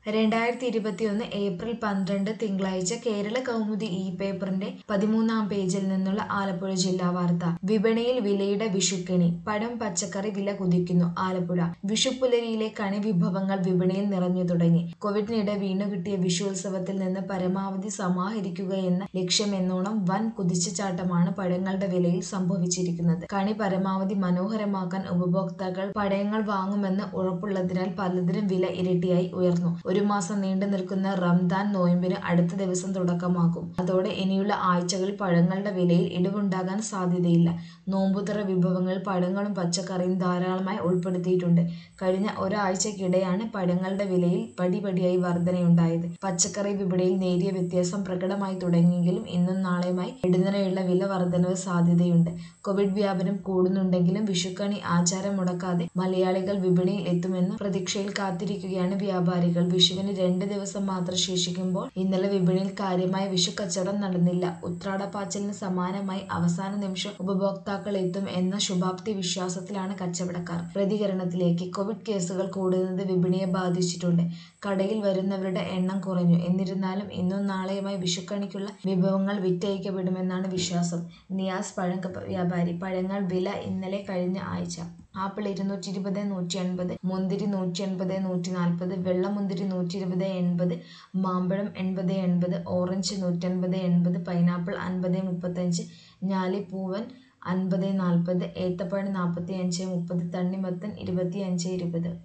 രണ്ടായിരത്തി ഇരുപത്തിയൊന്ന് ഏപ്രിൽ പന്ത്രണ്ട് തിങ്കളാഴ്ച കേരള കൗമുദി ഇ പേപ്പറിന്റെ പതിമൂന്നാം പേജിൽ നിന്നുള്ള ആലപ്പുഴ ജില്ലാ വാർത്ത വിപണിയിൽ വിലയുടെ വിഷുക്കണി പഴം പച്ചക്കറി വില കുതിക്കുന്നു ആലപ്പുഴ വിഷുപ്പുലരിയിലെ കണി വിഭവങ്ങൾ വിപണിയിൽ നിറഞ്ഞു തുടങ്ങി കോവിഡിനിടെ വീണുകിട്ടിയ വിഷു ഉത്സവത്തിൽ നിന്ന് പരമാവധി സമാഹരിക്കുകയെന്ന ലക്ഷ്യമെന്നോണം വൻ കുതിച്ചുചാട്ടമാണ് പഴങ്ങളുടെ വിലയിൽ സംഭവിച്ചിരിക്കുന്നത് കണി പരമാവധി മനോഹരമാക്കാൻ ഉപഭോക്താക്കൾ പഴങ്ങൾ വാങ്ങുമെന്ന് ഉറപ്പുള്ളതിനാൽ പലതിനും വില ഇരട്ടിയായി ഉയർന്നു ഒരു മാസം നീണ്ടു നിൽക്കുന്ന റംദാൻ നോയമ്പിന് അടുത്ത ദിവസം തുടക്കമാകും അതോടെ ഇനിയുള്ള ആഴ്ചകളിൽ പഴങ്ങളുടെ വിലയിൽ ഇടിവുണ്ടാകാൻ സാധ്യതയില്ല നോമ്പുതുറ വിഭവങ്ങളിൽ പഴങ്ങളും പച്ചക്കറിയും ധാരാളമായി ഉൾപ്പെടുത്തിയിട്ടുണ്ട് കഴിഞ്ഞ ഒരാഴ്ചക്കിടെയാണ് പഴങ്ങളുടെ വിലയിൽ പടിപടിയായി വർധനയുണ്ടായത് പച്ചക്കറി വിപണിയിൽ നേരിയ വ്യത്യാസം പ്രകടമായി തുടങ്ങിയെങ്കിലും ഇന്നും നാളെയുമായി ഇടുന്നതിനുള്ള വില വർധനവ് സാധ്യതയുണ്ട് കോവിഡ് വ്യാപനം കൂടുന്നുണ്ടെങ്കിലും വിഷുക്കണി ആചാരം മുടക്കാതെ മലയാളികൾ വിപണിയിൽ എത്തുമെന്ന പ്രതീക്ഷയിൽ കാത്തിരിക്കുകയാണ് വ്യാപാരികൾ വിഷുവിന് രണ്ട് ദിവസം മാത്രം ശേഷിക്കുമ്പോൾ ഇന്നലെ വിപണിയിൽ കാര്യമായ വിഷു കച്ചവടം നടന്നില്ല ഉത്രാടപ്പാച്ചിലിന് സമാനമായി അവസാന നിമിഷം ഉപഭോക്താക്കൾ എത്തും എന്ന ശുഭാപ്തി വിശ്വാസത്തിലാണ് കച്ചവടക്കാർ പ്രതികരണത്തിലേക്ക് കോവിഡ് കേസുകൾ കൂടുന്നത് വിപണിയെ ബാധിച്ചിട്ടുണ്ട് കടയിൽ വരുന്നവരുടെ എണ്ണം കുറഞ്ഞു എന്നിരുന്നാലും ഇന്നും നാളെയുമായി വിഷുക്കണിക്കുള്ള വിഭവങ്ങൾ വിറ്റഴിക്കപ്പെടുമെന്നാണ് വിശ്വാസം നിയാസ് പഴം വ്യാപാരി പഴങ്ങൾ വില ഇന്നലെ കഴിഞ്ഞ ആഴ്ച ആപ്പിൾ ഇരുന്നൂറ്റി ഇരുപത് നൂറ്റി എൺപത് മുന്തിരി നൂറ്റി എൺപത് നൂറ്റി നാൽപ്പത് വെള്ളമുന്തിരി നൂറ്റി ഇരുപത് എൺപത് മാമ്പഴം എൺപത് എൺപത് ഓറഞ്ച് നൂറ്റൻപത് എൺപത് പൈനാപ്പിൾ അൻപത് മുപ്പത്തഞ്ച് ഞാലിപ്പൂവൻ അൻപത് നാൽപ്പത് ഏത്തപ്പഴം നാൽപ്പത്തി അഞ്ച് മുപ്പത് തണ്ണിമത്തൻ ഇരുപത്തി അഞ്ച് ഇരുപത്